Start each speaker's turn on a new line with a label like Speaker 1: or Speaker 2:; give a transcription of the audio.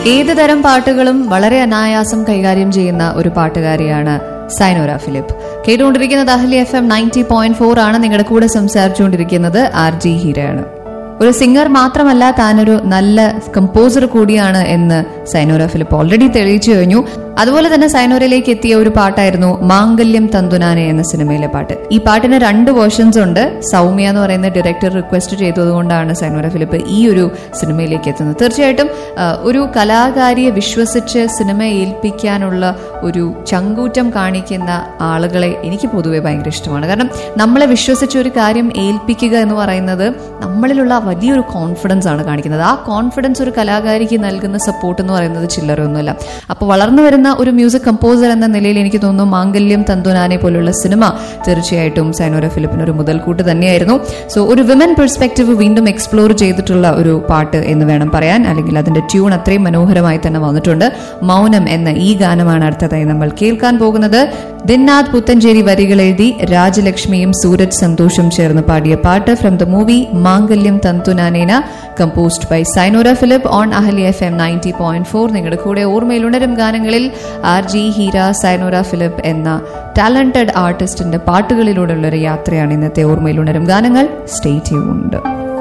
Speaker 1: ഏത് തരം പാട്ടുകളും വളരെ അനായാസം കൈകാര്യം ചെയ്യുന്ന ഒരു പാട്ടുകാരിയാണ് സൈനോര ഫിലിപ്പ് കേട്ടുകൊണ്ടിരിക്കുന്നത് Ahalia F M ninety point four ആണ് നിങ്ങളുടെ കൂടെ സംസാരിച്ചുകൊണ്ടിരിക്കുന്നത് ആർ ജി ഹീരയാണ് ഒരു സിംഗർ മാത്രമല്ല താനൊരു നല്ല കമ്പോസർ കൂടിയാണ് എന്ന് സൈനോര ഫിലിപ്പ് ഓൾറെഡി തെളിയിച്ചു കഴിഞ്ഞു അതുപോലെ തന്നെ സൈനോരയിലേക്ക് എത്തിയ ഒരു പാട്ടായിരുന്നു മാംഗല്യം തന്തുനാനെ എന്ന സിനിമയിലെ പാട്ട് ഈ പാട്ടിന് രണ്ട് വേർഷൻസ് ഉണ്ട് സൗമ്യ എന്ന് പറയുന്ന ഡയറക്ടർ റിക്വസ്റ്റ് ചെയ്തതുകൊണ്ടാണ് സൈനോര ഫിലിപ്പ് ഈ ഒരു സിനിമയിലേക്ക് എത്തുന്നത് തീർച്ചയായിട്ടും ആ, ഒരു കലാകാരിയെ വിശ്വസിച്ച് സിനിമ ഏൽപ്പിക്കാനുള്ള ഒരു ചങ്കൂറ്റം കാണിക്കുന്ന ആളുകളെ എനിക്ക് പൊതുവെ ഭയങ്കര ഇഷ്ടമാണ് കാരണം നമ്മളെ വിശ്വസിച്ച് ഒരു കാര്യം ഏൽപ്പിക്കുക എന്ന് പറയുന്നത് നമ്മളിലുള്ള വലിയൊരു കോൺഫിഡൻസ് ആണ് കാണിക്കുന്നത് ആ കോൺഫിഡൻസ് ഒരു കലാകാരിക്ക് നൽകുന്ന സപ്പോർട്ട് എന്ന് പറയുന്നത് ചില്ലറയൊന്നുമല്ല അപ്പോൾ വളർന്നു വരുന്ന ഒരു മ്യൂസിക് കമ്പോസർ എന്ന നിലയിൽ എനിക്ക് തോന്നുന്നു മാംഗല്യം തന്തുനാനെ പോലുള്ള സിനിമ തീർച്ചയായിട്ടും സൈനോര ഫിലിപ്പിന് ഒരു മുതൽക്കൂട്ട് തന്നെയായിരുന്നു സോ ഒരു വിമൻ പെർസ്പെക്റ്റീവ് വീണ്ടും എക്സ്പ്ലോർ ചെയ്തിട്ടുള്ള ഒരു പാട്ട് എന്ന് വേണം പറയാൻ അല്ലെങ്കിൽ അതിന്റെ ട്യൂൺ അത്രയും മനോഹരമായി തന്നെ വന്നിട്ടുണ്ട് മൗനം എന്ന ഈ ഗാനമാണ് അടുത്തതായി നമ്മൾ കേൾക്കാൻ പോകുന്നത് ദിന്നാഥ് പുത്തഞ്ചേരി വരികൾ എഴുതി രാജലക്ഷ്മിയും സൂരജ് സന്തോഷും ചേർന്ന് പാടിയ പാട്ട് from the movie Mangalyam Thanthunanena composed by Sayanora Philip on Ahalia F M ninety point four നിങ്ങളുടെ കൂടെ ഓർമ്മയിൽ ഉണരും ഗാനങ്ങളിൽ ആർ ജി ഹീര സൈനോര ഫിലിപ്പ് എന്ന ടാലന്റഡ് ആർട്ടിസ്റ്റിന്റെ പാട്ടുകളിലൂടെയുള്ള ഒരു യാത്രയാണ് ഇന്നത്തെ ഓർമ്മയിൽ ഉണരും ഗാനങ്ങൾ സ്റ്റേ ട്യൂൺഡ്